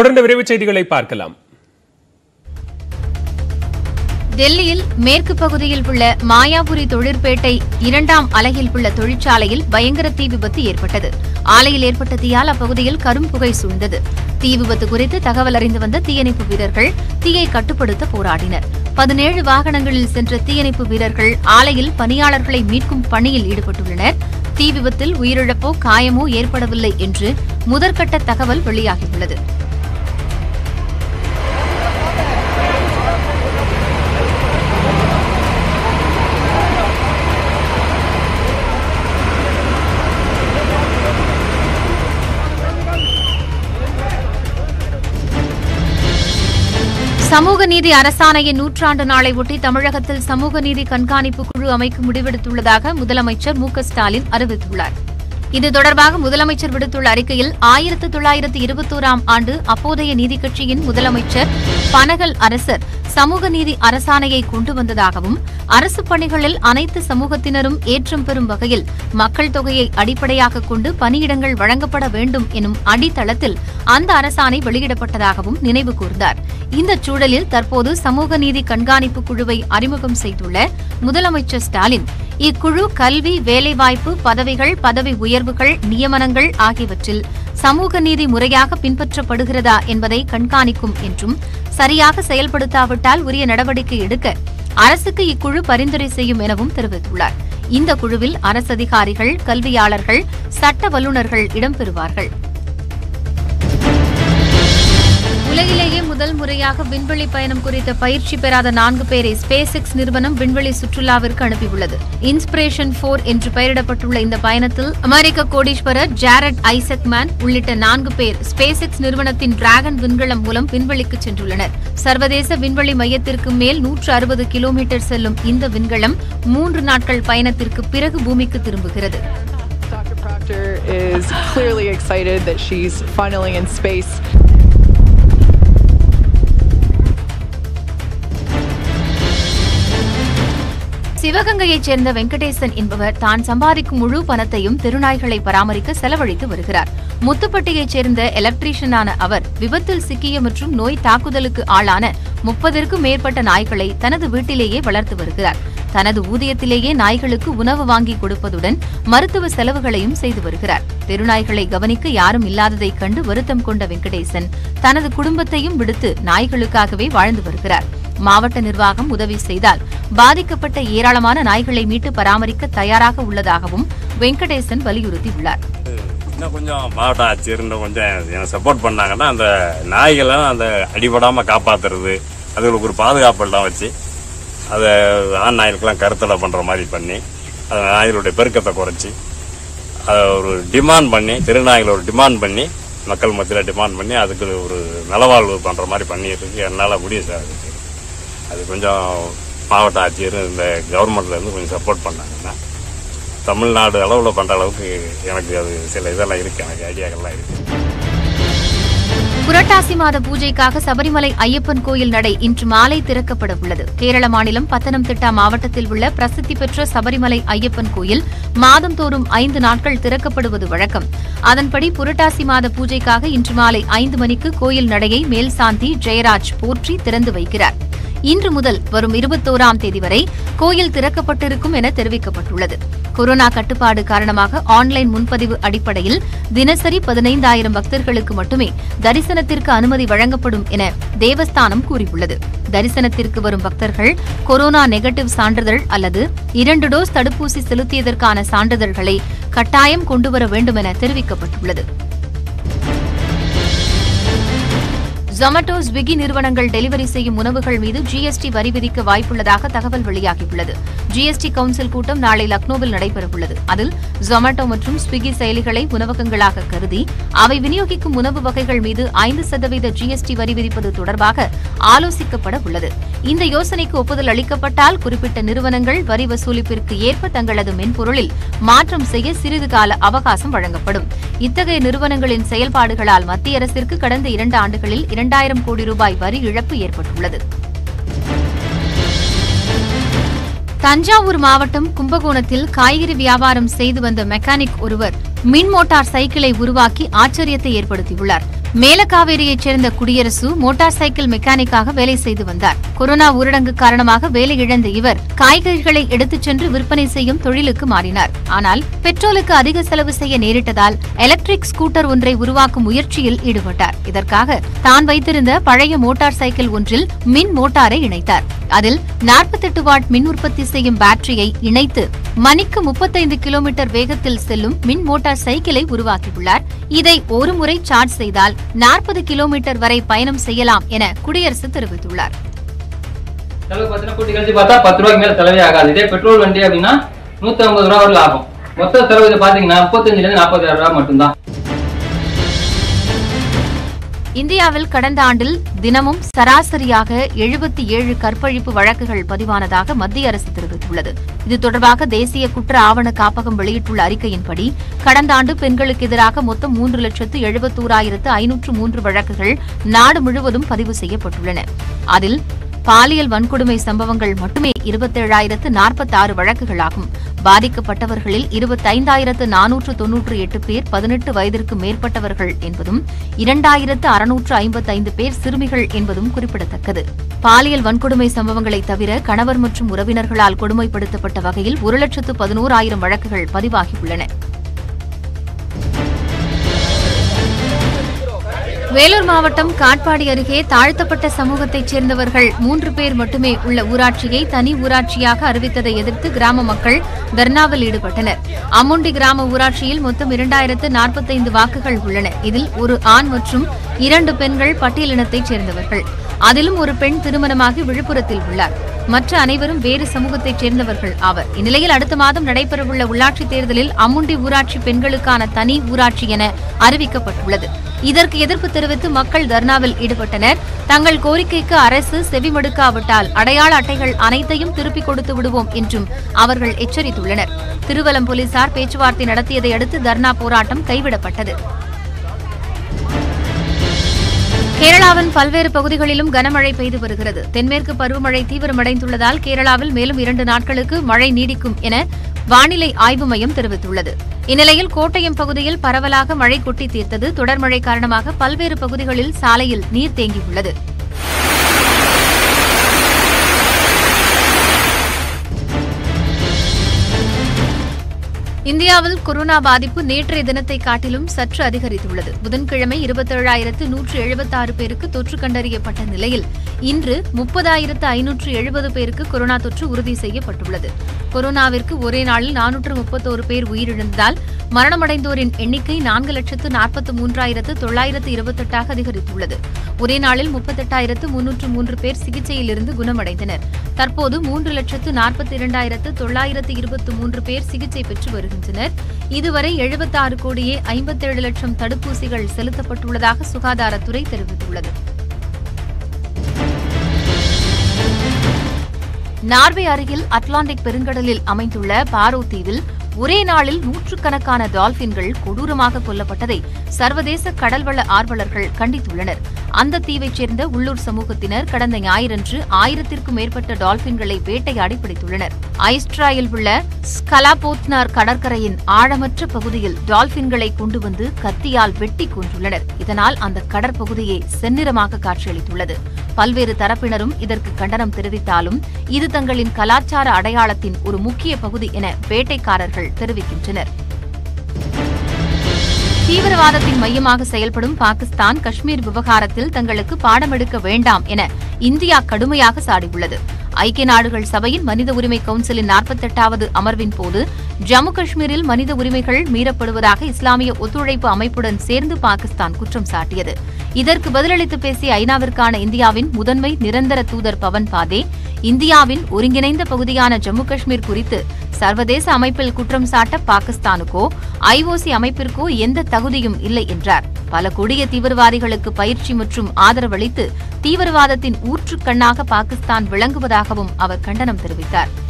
தொடர்ந்து விரைவுச் செய்திகளை பார்க்கலாம் டெல்லியில் மேற்கு பகுதியில் உள்ள மாயாபுரி தொழிற்பேட்டை இரண்டாம் அலகில் உள்ள தொழிற்சாலையில் பயங்கர தீ விபத்து ஏற்பட்டது ஆலையில் ஏற்பட்ட தீயால் அப்பகுதியில் கரும் புகை சூழ்ந்தது தீ விபத்து குறித்து தகவல் அறிந்து வந்த தீயணைப்பு வீரர்கள் தீயை கட்டுப்படுத்த போராடினர் பதினேழு வாகனங்களில் சென்ற தீயணைப்பு வீரர்கள் ஆலையில் பணியாளர்களை மீட்கும் பணியில் ஈடுபட்டுள்ளனர் தீ விபத்தில் உயிரிழப்போ காயமோ ஏற்படவில்லை என்று முதற்கட்ட தகவல் வெளியாகியுள்ளது சமூக நீதி அரசாணையின் நூற்றாண்டு நாளை ஒட்டி தமிழகத்தில் சமூக நீதி கண்காணிப்பு குழு அமைக்க முடிவெடுத்துள்ளதாக முதலமைச்சர் மு க ஸ்டாலின் அறிவித்துள்ளார் இது தொடர்பாக முதலமைச்சர் விடுத்துள்ள அறிக்கையில் ஆயிரத்து தொள்ளாயிரத்து இருபத்தோராம் ஆண்டு அப்போதைய நீதி கட்சியின் முதலமைச்சர் பனகல் அரசர் சமூக நீதி அரசாணையை கொண்டு வந்ததாகவும் அரசு பணிகளில் அனைத்து சமூகத்தினரும் ஏற்றம் பெறும் வகையில் மக்கள் தொகையை அடிப்படையாக கொண்டு பணியிடங்கள் வழங்கப்பட வேண்டும் எனும் அடித்தளத்தில் அந்த அரசாணை வெளியிடப்பட்டதாகவும் நினைவு கூர்ந்தார் இந்த சூழலில் தற்போது சமூக நீதி கண்காணிப்பு குழுவை அறிமுகம் செய்துள்ள முதலமைச்சர் ஸ்டாலின் இக்குழு கல்வி வேலைவாய்ப்பு பதவிகள் பதவி உயர்வுகள் நியமனங்கள் ஆகியவற்றில் சமூக நீதி முறையாக பின்பற்றப்படுகிறதா என்பதை கண்காணிக்கும் என்றும் சரியாக செயல்படுத்தாவிட்டால் உரிய நடவடிக்கை எடுக்க அரசுக்கு இக்குழு பரிந்துரை செய்யும் எனவும் தெரிவித்துள்ளார் இந்த குழுவில் அரசு அதிகாரிகள் கல்வியாளர்கள் சட்ட வல்லுநர்கள் இடம்பெறுவார்கள் உலகிலேயே முதல் முறையாக விண்வெளி பயணம் குறித்த பயிற்சி பெறாத நான்கு பேரை ஸ்பேஸ் எக்ஸ் நிறுவனம் விண்வெளி சுற்றுலாவிற்கு அனுப்பியுள்ளது இன்ஸ்பிரேஷன் போர் என்று பெயரிடப்பட்டுள்ள இந்த பயணத்தில் அமெரிக்க கோடீஸ்வரர் ஜாரட் ஐசக்மேன் உள்ளிட்ட நான்கு பேர் ஸ்பேஸ் எக்ஸ் நிறுவனத்தின் டிராகன் விண்கலம் மூலம் விண்வெளிக்கு சென்றுள்ளனர் சர்வதேச விண்வெளி மையத்திற்கு மேல் நூற்று அறுபது கிலோமீட்டர் செல்லும் இந்த விண்கலம் மூன்று நாட்கள் பயணத்திற்கு பிறகு பூமிக்கு திரும்புகிறது Dr. Proctor is clearly excited that she's finally in space. சிவகங்கையைச் சேர்ந்த வெங்கடேசன் என்பவர் தான் சம்பாதிக்கும் முழு பணத்தையும் தெருநாய்களை பராமரிக்க செலவழித்து வருகிறார் முத்துப்பட்டியைச் சேர்ந்த எலக்ட்ரீஷியனான அவர் விபத்தில் சிக்கிய மற்றும் நோய் தாக்குதலுக்கு ஆளான முப்பதற்கும் மேற்பட்ட நாய்களை தனது வீட்டிலேயே வளர்த்து வருகிறார் தனது ஊதியத்திலேயே நாய்களுக்கு உணவு வாங்கி கொடுப்பதுடன் மருத்துவ செலவுகளையும் செய்து வருகிறார் தெருநாய்களை கவனிக்க யாரும் இல்லாததைக் கண்டு வருத்தம் கொண்ட வெங்கடேசன் தனது குடும்பத்தையும் விடுத்து நாய்களுக்காகவே வாழ்ந்து வருகிறார் மாவட்ட நிர்வாகம் உதவி செய்தால் பாதிக்கப்பட்ட ஏராளமான நாய்களை மீட்டு பராமரிக்க தயாராக உள்ளதாகவும் வெங்கடேசன் வலியுறுத்தியுள்ளார் இன்னும் கொஞ்சம் மாவட்ட ஆட்சியர் இன்னும் கொஞ்சம் எனக்கு சப்போர்ட் பண்ணாங்கன்னா அந்த நாய்களை அந்த அடிபடாமல் காப்பாற்றுறது அதுகளுக்கு ஒரு பாதுகாப்பு எல்லாம் வச்சு அதை ஆண் நாய்களுக்கெல்லாம் கருத்தடை பண்ணுற மாதிரி பண்ணி அந்த நாய்களுடைய பெருக்கத்தை குறைச்சி அதை ஒரு டிமாண்ட் பண்ணி திருநாய்களை ஒரு டிமாண்ட் பண்ணி மக்கள் மத்தியில் டிமாண்ட் பண்ணி அதுக்கு ஒரு நலவாழ்வு பண்ணுற மாதிரி பண்ணிட்டு என்னால் முடியும் சார் அதுக்கு அது கொஞ்சம் மாவட்ட ஆட்சியர் இந்த கவர்மெண்ட்லேருந்து கொஞ்சம் சப்போர்ட் பண்ணாங்கன்னா தமிழ்நாடு அளவில் பண்ணுற அளவுக்கு எனக்கு அது சில இதெல்லாம் இருக்குது எனக்கு ஐடியாக்கள்லாம் இருக்குது புரட்டாசி மாத பூஜைக்காக சபரிமலை ஐயப்பன் கோயில் நடை இன்று மாலை திறக்கப்பட உள்ளது கேரள மாநிலம் பத்தனம்திட்டா மாவட்டத்தில் உள்ள பிரசித்தி பெற்ற சபரிமலை ஐயப்பன் கோயில் மாதந்தோறும் ஐந்து நாட்கள் திறக்கப்படுவது வழக்கம் அதன்படி புரட்டாசி மாத பூஜைக்காக இன்று மாலை ஐந்து மணிக்கு கோயில் நடையை மேல்சாந்தி ஜெயராஜ் போற்றி திறந்து வைக்கிறார் இன்று முதல் வரும் இருபத்தோராம் தேதி வரை கோயில் திறக்கப்பட்டிருக்கும் என தெரிவிக்கப்பட்டுள்ளது கொரோனா கட்டுப்பாடு காரணமாக ஆன்லைன் முன்பதிவு அடிப்படையில் தினசரி பதினைந்தாயிரம் பக்தர்களுக்கு மட்டுமே தரிசனத்திற்கு அனுமதி வழங்கப்படும் என தேவஸ்தானம் கூறியுள்ளது தரிசனத்திற்கு வரும் பக்தர்கள் கொரோனா நெகட்டிவ் சான்றிதழ் அல்லது இரண்டு டோஸ் தடுப்பூசி செலுத்தியதற்கான சான்றிதழ்களை கட்டாயம் கொண்டுவர வேண்டும் என தெரிவிக்கப்பட்டுள்ளது ஜொமட்டோ ஸ்விக்கி நிறுவனங்கள் டெலிவரி செய்யும் உணவுகள் மீது ஜிஎஸ்டி வரி விதிக்க வாய்ப்புள்ளதாக தகவல் வெளியாகியுள்ளது ஜிஎஸ்டி கவுன்சில் கூட்டம் நாளை லக்னோவில் நடைபெறவுள்ளது அதில் ஜொமட்டோ மற்றும் ஸ்விக்கி செயலிகளை உணவகங்களாக கருதி அவை விநியோகிக்கும் உணவு வகைகள் மீது ஐந்து சதவீத ஜிஎஸ்டி வரி விதிப்பது தொடர்பாக ஆலோசிக்கப்பட உள்ளது இந்த யோசனைக்கு ஒப்புதல் அளிக்கப்பட்டால் குறிப்பிட்ட நிறுவனங்கள் வரி வசூலிப்பிற்கு ஏற்ப தங்களது மென்பொருளில் மாற்றம் செய்ய சிறிது கால அவகாசம் வழங்கப்படும் இத்தகைய நிறுவனங்களின் செயல்பாடுகளால் மத்திய அரசிற்கு கடந்த இரண்டு ஆண்டுகளில் இரண்டாயிரம் கோடி ரூபாய் வரி இழப்பு ஏற்பட்டுள்ளது தஞ்சாவூர் மாவட்டம் கும்பகோணத்தில் காய்கறி வியாபாரம் செய்து வந்த மெக்கானிக் ஒருவர் மின் மோட்டார் சைக்கிளை உருவாக்கி ஆச்சரியத்தை ஏற்படுத்தியுள்ளார் மேலக்காவேரியைச் சேர்ந்த குடியரசு மோட்டார் சைக்கிள் மெக்கானிக்காக வேலை செய்து வந்தார் கொரோனா ஊரடங்கு காரணமாக வேலை இழந்த இவர் காய்கறிகளை எடுத்துச் சென்று விற்பனை செய்யும் தொழிலுக்கு மாறினார் ஆனால் பெட்ரோலுக்கு அதிக செலவு செய்ய நேரிட்டதால் எலக்ட்ரிக் ஸ்கூட்டர் ஒன்றை உருவாக்கும் முயற்சியில் ஈடுபட்டார் இதற்காக தான் வைத்திருந்த பழைய மோட்டார் சைக்கிள் ஒன்றில் மின் மோட்டாரை இணைத்தார் அதில் 48 வாட் மின் உற்பத்தி செய்யும் பேட்டரியை இணைத்து மணிக்கு 35 கிலோமீட்டர் வேகத்தில் செல்லும் மின் மோட்டார் சைக்கிளை உருவாக்கியுள்ளார் இதை ஒரு முறை சார்ஜ் செய்தால் 40 கிலோமீட்டர் வரை பயணம் செய்யலாம் என குடியரசு தெரிவித்துள்ளார் செலவு பார்த்தீங்கன்னா கூட்டி கழிச்சு பார்த்தா பத்து ரூபாய்க்கு மேல செலவே ஆகாது இதே பெட்ரோல் வண்டி அப்படின்னா நூத்தி ஐம்பது ரூபா வரல ஆகும் மொத்த செலவு இது பாத்தீங்கன்னா முப்பத்தஞ்சுல இருந்து நாற்பதாயிரம் ரூபாய் மட்டும்தான் இந்தியாவில் கடந்த ஆண்டில் தினமும் சராசரியாக எழுபத்தி ஏழு கற்பழிப்பு வழக்குகள் பதிவானதாக மத்திய அரசு தெரிவித்துள்ளது இது தொடர்பாக தேசிய குற்ற ஆவண காப்பகம் வெளியிட்டுள்ள அறிக்கையின்படி கடந்த ஆண்டு பெண்களுக்கு எதிராக மொத்தம் மூன்று லட்சத்து எழுபத்தோராயிரத்து ஐநூற்று மூன்று வழக்குகள் நாடு முழுவதும் பதிவு செய்யப்பட்டுள்ளன அதில் பாலியல் வன்கொடுமை சம்பவங்கள் மட்டுமே இருபத்தேழாயிரத்து நாற்பத்தாறு வழக்குகளாகும் பாதிக்கப்பட்டவர்களில் இருபத்தைந்தாயிரத்து நானூற்று தொன்னூற்று எட்டு பேர் பதினெட்டு வயதிற்கு மேற்பட்டவர்கள் என்பதும் இரண்டாயிரத்து அறுநூற்று ஐம்பத்தைந்து பேர் சிறுமிகள் என்பதும் குறிப்பிடத்தக்கது பாலியல் வன்கொடுமை சம்பவங்களை தவிர கணவர் மற்றும் உறவினர்களால் கொடுமைப்படுத்தப்பட்ட வகையில் ஒரு லட்சத்து பதினோராயிரம் வழக்குகள் பதிவாகியுள்ளன வேலூர் மாவட்டம் காட்பாடி அருகே தாழ்த்தப்பட்ட சமூகத்தைச் சேர்ந்தவர்கள் மூன்று பேர் மட்டுமே உள்ள ஊராட்சியை தனி ஊராட்சியாக அறிவித்ததை எதிர்த்து கிராம மக்கள் தர்ணாவில் ஈடுபட்டனர் அம்முண்டி கிராம ஊராட்சியில் மொத்தம் இரண்டாயிரத்து நாற்பத்தைந்து வாக்குகள் உள்ளன இதில் ஒரு ஆண் மற்றும் இரண்டு பெண்கள் பட்டியலினத்தைச் சேர்ந்தவர்கள் அதிலும் ஒரு பெண் திருமணமாகி விழுப்புரத்தில் உள்ளார் மற்ற அனைவரும் வேறு சமூகத்தைச் சேர்ந்தவர்கள் ஆவர் இந்நிலையில் அடுத்த மாதம் நடைபெறவுள்ள உள்ளாட்சித் தேர்தலில் அம்முண்டி ஊராட்சி பெண்களுக்கான தனி ஊராட்சி என அறிவிக்கப்பட்டுள்ளது இதற்கு எதிர்ப்பு தெரிவித்து மக்கள் தர்ணாவில் ஈடுபட்டனர் தங்கள் கோரிக்கைக்கு அரசு செவிமடுக்காவிட்டால் அடையாள அட்டைகள் அனைத்தையும் திருப்பிக் கொடுத்து விடுவோம் என்றும் அவர்கள் எச்சரித்துள்ளனர் திருவலம் போலீசார் பேச்சுவார்த்தை நடத்தியதை அடுத்து தர்ணா போராட்டம் கைவிடப்பட்டது கேரளாவின் பல்வேறு பகுதிகளிலும் கனமழை பெய்து வருகிறது தென்மேற்கு பருவமழை தீவிரமடைந்துள்ளதால் கேரளாவில் மேலும் இரண்டு நாட்களுக்கு மழை நீடிக்கும் என வானிலை ஆய்வு மையம் தெரிவித்துள்ளது இந்நிலையில் கோட்டயம் பகுதியில் பரவலாக மழை கொட்டி தீர்த்தது தொடர் மழை காரணமாக பல்வேறு பகுதிகளில் சாலையில் நீர் தேங்கியுள்ளது இந்தியாவில் கொரோனா பாதிப்பு நேற்றைய தினத்தை காட்டிலும் சற்று அதிகரித்துள்ளது புதன்கிழமை இருபத்தேழாயிரத்து நூற்று எழுபத்தாறு பேருக்கு தொற்று கண்டறியப்பட்ட நிலையில் இன்று முப்பதாயிரத்து ஐநூற்று எழுபது பேருக்கு கொரோனா தொற்று உறுதி செய்யப்பட்டுள்ளது கொரோனாவிற்கு ஒரே நாளில் நானூற்று முப்பத்தோரு பேர் உயிரிழந்ததால் மரணமடைந்தோரின் எண்ணிக்கை நான்கு லட்சத்து நாற்பத்து மூன்றாயிரத்து தொள்ளாயிரத்து இருபத்தெட்டாக அதிகரித்துள்ளது ஒரே நாளில் முப்பத்தெட்டாயிரத்து முன்னூற்று மூன்று பேர் சிகிச்சையிலிருந்து குணமடைந்தனர் தற்போது மூன்று லட்சத்து நாற்பத்தி இரண்டாயிரத்து தொள்ளாயிரத்து இருபத்தி மூன்று பேர் சிகிச்சை பெற்று வருகின்றனர் இதுவரை எழுபத்தாறு கோடியே ஐம்பத்தேழு லட்சம் தடுப்பூசிகள் செலுத்தப்பட்டுள்ளதாக சுகாதாரத்துறை தெரிவித்துள்ளது நார்வே அருகில் அட்லாண்டிக் பெருங்கடலில் அமைந்துள்ள பாரோ தீவில் ஒரே நாளில் நூற்றுக்கணக்கான டால்பின்கள் கொடூரமாக கொல்லப்பட்டதை சர்வதேச கடல்வள ஆர்வலர்கள் கண்டித்துள்ளனர் அந்த தீவைச் சேர்ந்த உள்ளூர் சமூகத்தினர் கடந்த ஞாயிறன்று ஆயிரத்திற்கும் மேற்பட்ட டால்பின்களை வேட்டையாடி பிடித்துள்ளனர் ஐஸ்ட்ராயில் உள்ள ஸ்கலாபோத்னார் கடற்கரையின் ஆழமற்ற பகுதியில் டால்பின்களை கொண்டு வந்து கத்தியால் வெட்டி கொன்றுள்ளனர் இதனால் அந்த கடற்பகுதியே செந்நிறமாக காட்சியளித்துள்ளது பல்வேறு தரப்பினரும் இதற்கு கண்டனம் தெரிவித்தாலும் இது தங்களின் கலாச்சார அடையாளத்தின் ஒரு முக்கிய பகுதி என வேட்டைக்காரர்கள் தெரிவிக்கின்றனர் தீவிரவாதத்தின் மையமாக செயல்படும் பாகிஸ்தான் காஷ்மீர் விவகாரத்தில் தங்களுக்கு பாடம் எடுக்க வேண்டாம் என இந்தியா கடுமையாக சாடியுள்ளது ஐக்கிய நாடுகள் சபையின் மனித உரிமை கவுன்சிலின் நாற்பத்தெட்டாவது அமர்வின் போது ஜம்மு காஷ்மீரில் மனித உரிமைகள் மீறப்படுவதாக இஸ்லாமிய ஒத்துழைப்பு அமைப்புடன் சேர்ந்து பாகிஸ்தான் குற்றம் சாட்டியது இதற்கு பதிலளித்து பேசிய ஐநாவிற்கான இந்தியாவின் முதன்மை நிரந்தர தூதர் பவன் பாதே இந்தியாவின் ஒருங்கிணைந்த பகுதியான ஜம்மு காஷ்மீர் குறித்து சர்வதேச அமைப்பில் குற்றம் சாட்ட பாகிஸ்தானுக்கோ ஐஓசி அமைப்பிற்கோ எந்த தகுதியும் இல்லை என்றார் பல கொடிய தீவிரவாதிகளுக்கு பயிற்சி மற்றும் ஆதரவளித்து தீவிரவாதத்தின் ஊற்றுக்கண்ணாக பாகிஸ்தான் விளங்குவதாகவும் அவர் கண்டனம் தெரிவித்தார்